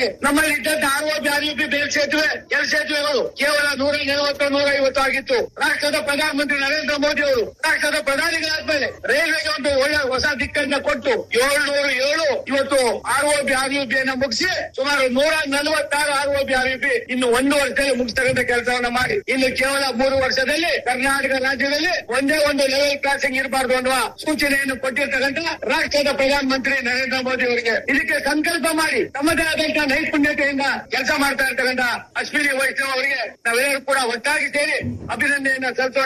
ನಮ್ಮಲ್ಲಿ ಇದ್ದಂತ R O ಆರ್ಯುಪಿ bale ಸೇತುವೆ ಕೆಲ ಸೇತುವೆಗಳು ಕೇವಲ ನೂರ ನಲವತ್ತು ನೂರ ಐವತ್ತು ಆಗಿತ್ತು ರಾಷ್ಟ್ರದ ಪ್ರಧಾನಮಂತ್ರಿ ನರೇಂದ್ರ ಮೋದಿ ಅವರು ರಾಷ್ಟ್ರದ ಪ್ರಧಾನಿಗಳಾದ್ಮೇಲೆ ರೈಲ್ವೆಗೆ ಒಂದು ಒಳ್ಳೆ ಹೊಸ ದಿಕ್ಕನ್ನ ಕೊಟ್ಟು ಏಳ್ನೂರು ಏಳು ಇವತ್ತು R O B R U B ಅನ್ನ ಮುಗಿಸಿ ಸುಮಾರು ನೂರ ನಲವತ್ತಾರು R O B R U B ಇನ್ನು ಒಂದು ವರ್ಷದಲ್ಲಿ ಮುಗಿಸ್ತಕ್ಕಂಥ ಕೆಲಸವನ್ನ ಮಾಡಿ ಇನ್ನು ಕೇವಲ ಮೂರು ವರ್ಷದಲ್ಲಿ ಕರ್ನಾಟಕ ರಾಜ್ಯದಲ್ಲಿ ಒಂದೇ ಒಂದು ಲೆವೆಲ್ ಕ್ರಾಸಿಂಗ್ ಇರಬಾರ್ದು ಅನ್ನುವ ಸೂಚನೆಯನ್ನು ಕೊಟ್ಟಿರ್ತಕ್ಕಂಥ ರಾಷ್ಟ್ರದ ಪ್ರಧಾನಮಂತ್ರಿ ನರೇಂದ್ರ ಮೋದಿ ಅವರಿಗೆ ಇದಕ್ಕೆ ಸಂಕಲ್ಪ ಮಾಡಿ ತಮ್ಮದೇ ಆದಂತಹ ನೈಪುಣ್ಯತೆಯಿಂದ ಕೆಲಸ ಮಾಡ್ತಾ ಇರ್ತಕ್ಕಂಥ ಅಶ್ವಿನಿ ವೈಷ್ಣವ್ ಅವರಿಗೆ ನಾವೆಲ್ಲರೂ ಕೂಡ ಒಟ್ಟಾಗಿ ಸೇರಿ ಅಭಿನಂದನೆಯನ್ನ ಸಲ್ಲಿಸೋಣ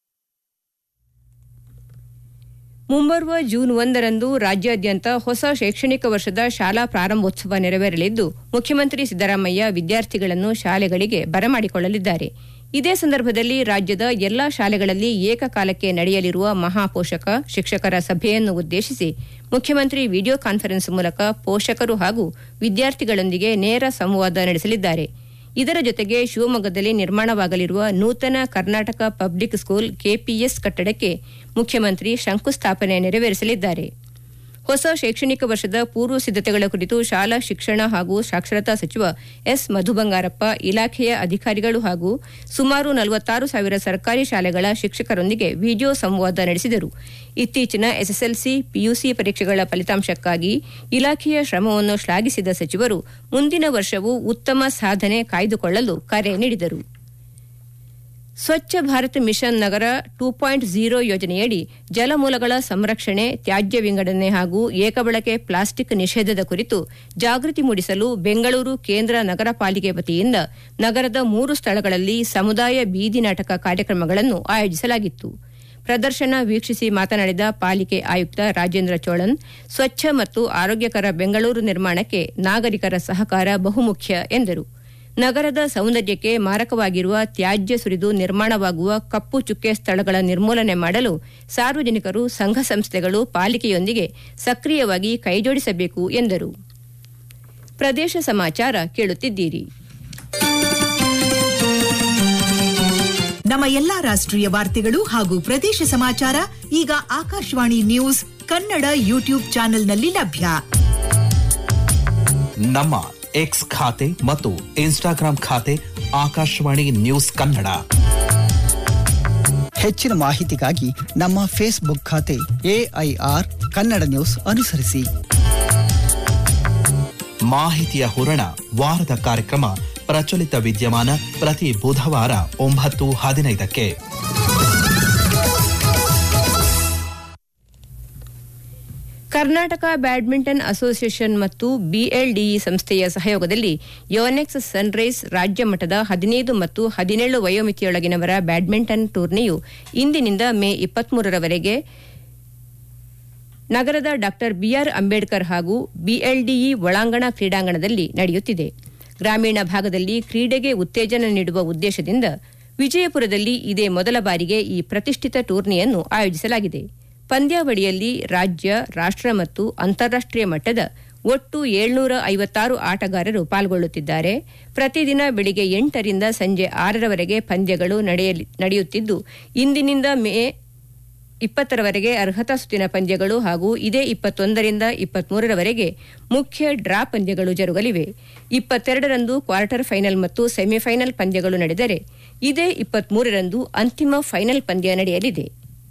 ಮುಂಬರುವ ಜೂನ್ ಒಂದರಂದು ರಾಜ್ಯಾದ್ಯಂತ ಹೊಸ ಶೈಕ್ಷಣಿಕ ವರ್ಷದ ಶಾಲಾ ಪ್ರಾರಂಭೋತ್ಸವ ನೆರವೇರಲಿದ್ದು ಮುಖ್ಯಮಂತ್ರಿ ಸಿದ್ದರಾಮಯ್ಯ ವಿದ್ಯಾರ್ಥಿಗಳನ್ನು ಶಾಲೆಗಳಿಗೆ ಬರಮಾಡಿಕೊಳ್ಳಲಿದ್ದಾರೆ ಇದೇ ಸಂದರ್ಭದಲ್ಲಿ ರಾಜ್ಯದ ಎಲ್ಲಾ ಶಾಲೆಗಳಲ್ಲಿ ಏಕಕಾಲಕ್ಕೆ ನಡೆಯಲಿರುವ ಮಹಾಪೋಷಕ ಶಿಕ್ಷಕರ ಸಭೆಯನ್ನು ಉದ್ದೇಶಿಸಿ ಮುಖ್ಯಮಂತ್ರಿ ವಿಡಿಯೋ ಕಾನ್ಫರೆನ್ಸ್ ಮೂಲಕ ಪೋಷಕರು ಹಾಗೂ ವಿದ್ಯಾರ್ಥಿಗಳೊಂದಿಗೆ ನೇರ ಸಂವಾದ ನಡೆಸಲಿದ್ದಾರೆ ಇದರ ಜೊತೆಗೆ ಶಿವಮೊಗ್ಗದಲ್ಲಿ ನಿರ್ಮಾಣವಾಗಲಿರುವ ನೂತನ ಕರ್ನಾಟಕ ಪಬ್ಲಿಕ್ ಸ್ಕೂಲ್ ಕೆಪಿಎಸ್ ಕಟ್ಟಡಕ್ಕೆ ಮುಖ್ಯಮಂತ್ರಿ ಶಂಕುಸ್ಥಾಪನೆ ನೆರವೇರಿಸಲಿದ್ದಾರೆ ಹೊಸ ಶೈಕ್ಷಣಿಕ ವರ್ಷದ ಪೂರ್ವ ಸಿದ್ದತೆಗಳ ಕುರಿತು ಶಾಲಾ ಶಿಕ್ಷಣ ಹಾಗೂ ಸಾಕ್ಷರತಾ ಸಚಿವ ಎಸ್ ಮಧುಬಂಗಾರಪ್ಪ ಇಲಾಖೆಯ ಅಧಿಕಾರಿಗಳು ಹಾಗೂ ಸುಮಾರು ನಲವತ್ತಾರು ಸಾವಿರ ಸರ್ಕಾರಿ ಶಾಲೆಗಳ ಶಿಕ್ಷಕರೊಂದಿಗೆ ವಿಡಿಯೋ ಸಂವಾದ ನಡೆಸಿದರು ಇತ್ತೀಚಿನ ಎಸ್ಎಸ್ಎಲ್ಸಿ ಪಿಯುಸಿ ಪರೀಕ್ಷೆಗಳ ಫಲಿತಾಂಶಕ್ಕಾಗಿ ಇಲಾಖೆಯ ಶ್ರಮವನ್ನು ಶ್ಲಾಘಿಸಿದ ಸಚಿವರು ಮುಂದಿನ ವರ್ಷವೂ ಉತ್ತಮ ಸಾಧನೆ ಕಾಯ್ದುಕೊಳ್ಳಲು ಕರೆ ನೀಡಿದರು ಸ್ವಚ್ಛ ಭಾರತ್ ಮಿಷನ್ ನಗರ ಟೂ ಪಾಯಿಂಟ್ ಝೀರೋ ಯೋಜನೆಯಡಿ ಜಲಮೂಲಗಳ ಸಂರಕ್ಷಣೆ ತ್ಯಾಜ್ಯ ವಿಂಗಡಣೆ ಹಾಗೂ ಏಕಬಳಕೆ ಪ್ಲಾಸ್ಟಿಕ್ ನಿಷೇಧದ ಕುರಿತು ಜಾಗೃತಿ ಮೂಡಿಸಲು ಬೆಂಗಳೂರು ಕೇಂದ್ರ ನಗರ ಪಾಲಿಕೆ ವತಿಯಿಂದ ನಗರದ ಮೂರು ಸ್ಥಳಗಳಲ್ಲಿ ಸಮುದಾಯ ಬೀದಿ ನಾಟಕ ಕಾರ್ಯಕ್ರಮಗಳನ್ನು ಆಯೋಜಿಸಲಾಗಿತ್ತು ಪ್ರದರ್ಶನ ವೀಕ್ಷಿಸಿ ಮಾತನಾಡಿದ ಪಾಲಿಕೆ ಆಯುಕ್ತ ರಾಜೇಂದ್ರ ಚೋಳನ್ ಸ್ವಚ್ಛ ಮತ್ತು ಆರೋಗ್ಯಕರ ಬೆಂಗಳೂರು ನಿರ್ಮಾಣಕ್ಕೆ ನಾಗರಿಕರ ಸಹಕಾರ ಬಹುಮುಖ್ಯ ಎಂದರು ನಗರದ ಸೌಂದರ್ಯಕ್ಕೆ ಮಾರಕವಾಗಿರುವ ತ್ಯಾಜ್ಯ ಸುರಿದು ನಿರ್ಮಾಣವಾಗುವ ಕಪ್ಪು ಚುಕ್ಕೆ ಸ್ಥಳಗಳ ನಿರ್ಮೂಲನೆ ಮಾಡಲು ಸಾರ್ವಜನಿಕರು ಸಂಘ ಸಂಸ್ಥೆಗಳು ಪಾಲಿಕೆಯೊಂದಿಗೆ ಸಕ್ರಿಯವಾಗಿ ಕೈಜೋಡಿಸಬೇಕು ಎಂದರು ಪ್ರದೇಶ ಸಮಾಚಾರ ಕೇಳುತ್ತಿದ್ದೀರಿ ನಮ್ಮ ಎಲ್ಲಾ ರಾಷ್ಟ್ರೀಯ ವಾರ್ತೆಗಳು ಹಾಗೂ ಪ್ರದೇಶ ಸಮಾಚಾರ ಈಗ ಆಕಾಶವಾಣಿ ನ್ಯೂಸ್ ಕನ್ನಡ ಯೂಟ್ಯೂಬ್ ಚಾನೆಲ್ನಲ್ಲಿ ಲಭ್ಯ ನಮ್ಮ ಎಕ್ಸ್ ಖಾತೆ ಮತ್ತು ಇನ್ಸ್ಟಾಗ್ರಾಂ ಖಾತೆ ಆಕಾಶವಾಣಿ ನ್ಯೂಸ್ ಕನ್ನಡ ಹೆಚ್ಚಿನ ಮಾಹಿತಿಗಾಗಿ ನಮ್ಮ ಫೇಸ್ಬುಕ್ ಖಾತೆ ಎಐಆರ್ ಕನ್ನಡ ನ್ಯೂಸ್ ಅನುಸರಿಸಿ ಮಾಹಿತಿಯ ಹೂರಣ ವಾರದ ಕಾರ್ಯಕ್ರಮ ಪ್ರಚಲಿತ ವಿದ್ಯಮಾನ ಪ್ರತಿ ಬುಧವಾರ ಒಂಬತ್ತು ಹದಿನೈದಕ್ಕೆ ಕರ್ನಾಟಕ ಬ್ಯಾಡ್ಮಿಂಟನ್ ಅಸೋಸಿಯೇಷನ್ ಮತ್ತು ಬಿಎಲ್ಡಿಇ ಸಂಸ್ಥೆಯ ಸಹಯೋಗದಲ್ಲಿ ಯೋನೆಕ್ಸ್ ಸನ್ರೈಸ್ ರಾಜ್ಯ ಮಟ್ಟದ ಹದಿನೈದು ಮತ್ತು ಹದಿನೇಳು ವಯೋಮಿತಿಯೊಳಗಿನವರ ಬ್ಯಾಡ್ಮಿಂಟನ್ ಟೂರ್ನಿಯು ಇಂದಿನಿಂದ ಮೇ ಇಪ್ಪತ್ಮೂರರವರೆಗೆ ನಗರದ ಡಾ ಬಿಆರ್ ಅಂಬೇಡ್ಕರ್ ಹಾಗೂ ಬಿಎಲ್ಡಿಇ ಒಳಾಂಗಣ ಕ್ರೀಡಾಂಗಣದಲ್ಲಿ ನಡೆಯುತ್ತಿದೆ ಗ್ರಾಮೀಣ ಭಾಗದಲ್ಲಿ ಕ್ರೀಡೆಗೆ ಉತ್ತೇಜನ ನೀಡುವ ಉದ್ದೇಶದಿಂದ ವಿಜಯಪುರದಲ್ಲಿ ಇದೇ ಮೊದಲ ಬಾರಿಗೆ ಈ ಪ್ರತಿಷ್ಠಿತ ಟೂರ್ನಿಯನ್ನು ಆಯೋಜಿಸಲಾಗಿದೆ ಪಂದ್ಯಾವಳಿಯಲ್ಲಿ ರಾಜ್ಯ ರಾಷ್ಟ್ರ ಮತ್ತು ಅಂತಾರಾಷ್ಟೀಯ ಮಟ್ಟದ ಒಟ್ಟು ಏಳ್ನೂರ ಐವತ್ತಾರು ಆಟಗಾರರು ಪಾಲ್ಗೊಳ್ಳುತ್ತಿದ್ದಾರೆ ಪ್ರತಿದಿನ ಬೆಳಿಗ್ಗೆ ಎಂಟರಿಂದ ಸಂಜೆ ಆರರವರೆಗೆ ಪಂದ್ಯಗಳು ನಡೆಯಲಿ- ನಡೆಯುತ್ತಿದ್ದು ಇಂದಿನಿಂದ ಮೇ ಇಪ್ಪತ್ತರವರೆಗೆ ಅರ್ಹತಾ ಸುತ್ತಿನ ಪಂದ್ಯಗಳು ಹಾಗೂ ಇದೇ ಇಪ್ಪತ್ತೊಂದರಿಂದ ಇಪ್ಪತ್ಮೂರರವರೆಗೆ ಮುಖ್ಯ ಡ್ರಾ ಪಂದ್ಯಗಳು ಜರುಗಲಿವೆ ಇಪ್ಪತ್ತೆರಡರಂದು ಕ್ವಾರ್ಟರ್ ಫೈನಲ್ ಮತ್ತು ಸೆಮಿಫೈನಲ್ ಪಂದ್ಯಗಳು ನಡೆದರೆ ಇದೇ ಇಪ್ಪತ್ಮೂರರಂದು ಅಂತಿಮ ಫೈನಲ್ ಪಂದ್ಯ ನಡೆಯಲಿದೆ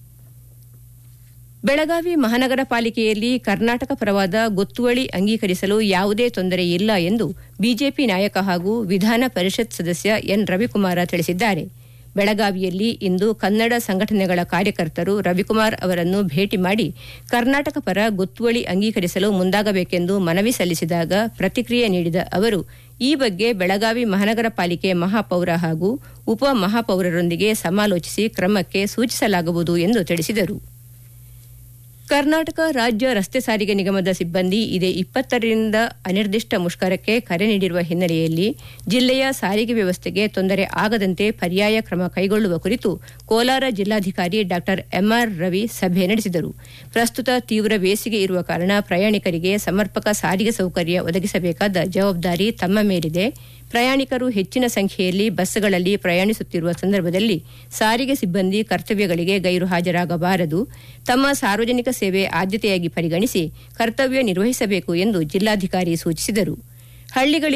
ಬೆಳಗಾವಿ ಮಹಾನಗರ ಪಾಲಿಕೆಯಲ್ಲಿ ಕರ್ನಾಟಕ ಪರವಾದ ಗೊತ್ತುವಳಿ ಅಂಗೀಕರಿಸಲು ಯಾವುದೇ ತೊಂದರೆ ಇಲ್ಲ ಎಂದು ಬಿಜೆಪಿ ನಾಯಕ ಹಾಗೂ ವಿಧಾನ ಪರಿಷತ್ ಸದಸ್ಯ ಎನ್ ರವಿಕುಮಾರ ತಿಳಿಸಿದ್ದಾರೆ ಬೆಳಗಾವಿಯಲ್ಲಿ ಇಂದು ಕನ್ನಡ ಸಂಘಟನೆಗಳ ಕಾರ್ಯಕರ್ತರು ರವಿಕುಮಾರ್ ಅವರನ್ನು ಭೇಟಿ ಮಾಡಿ ಕರ್ನಾಟಕ ಪರ ಗೊತ್ತುವಳಿ ಅಂಗೀಕರಿಸಲು ಮುಂದಾಗಬೇಕೆಂದು ಮನವಿ ಸಲ್ಲಿಸಿದಾಗ ಪ್ರತಿಕ್ರಿಯೆ ನೀಡಿದ ಅವರು ಈ ಬಗ್ಗೆ ಬೆಳಗಾವಿ ಮಹಾನಗರ ಪಾಲಿಕೆ ಮಹಾಪೌರ ಹಾಗೂ ಉಪ ಮಹಾಪೌರರೊಂದಿಗೆ ಸಮಾಲೋಚಿಸಿ ಕ್ರಮಕ್ಕೆ ಸೂಚಿಸಲಾಗುವುದು ಎಂದು ತಿಳಿಸಿದರು ಕರ್ನಾಟಕ ರಾಜ್ಯ ರಸ್ತೆ ಸಾರಿಗೆ ನಿಗಮದ ಸಿಬ್ಬಂದಿ ಇದೇ ಇಪ್ಪತ್ತರಿಂದ ಅನಿರ್ದಿಷ್ಟ ಮುಷ್ಕರಕ್ಕೆ ಕರೆ ನೀಡಿರುವ ಹಿನ್ನೆಲೆಯಲ್ಲಿ ಜಿಲ್ಲೆಯ ಸಾರಿಗೆ ವ್ಯವಸ್ಥೆಗೆ ತೊಂದರೆ ಆಗದಂತೆ ಪರ್ಯಾಯ ಕ್ರಮ ಕೈಗೊಳ್ಳುವ ಕುರಿತು ಕೋಲಾರ ಜಿಲ್ಲಾಧಿಕಾರಿ ಡಾ ಎಂಆರ್ ರವಿ ಸಭೆ ನಡೆಸಿದರು ಪ್ರಸ್ತುತ ತೀವ್ರ ಬೇಸಿಗೆ ಇರುವ ಕಾರಣ ಪ್ರಯಾಣಿಕರಿಗೆ ಸಮರ್ಪಕ ಸಾರಿಗೆ ಸೌಕರ್ಯ ಒದಗಿಸಬೇಕಾದ ಜವಾಬ್ದಾರಿ ತಮ್ಮ ಮೇಲಿದೆ ಪ್ರಯಾಣಿಕರು ಹೆಚ್ಚಿನ ಸಂಖ್ಯೆಯಲ್ಲಿ ಬಸ್ಗಳಲ್ಲಿ ಪ್ರಯಾಣಿಸುತ್ತಿರುವ ಸಂದರ್ಭದಲ್ಲಿ ಸಾರಿಗೆ ಸಿಬ್ಬಂದಿ ಕರ್ತವ್ಯಗಳಿಗೆ ಗೈರು ಹಾಜರಾಗಬಾರದು ತಮ್ಮ ಸಾರ್ವಜನಿಕ ಸೇವೆ ಆದ್ಯತೆಯಾಗಿ ಪರಿಗಣಿಸಿ ಕರ್ತವ್ಯ ನಿರ್ವಹಿಸಬೇಕು ಎಂದು ಜಿಲ್ಲಾಧಿಕಾರಿ ಸೂಚಿಸಿದರು ಹಳ್ಳಿಗಳಲ್ಲಿ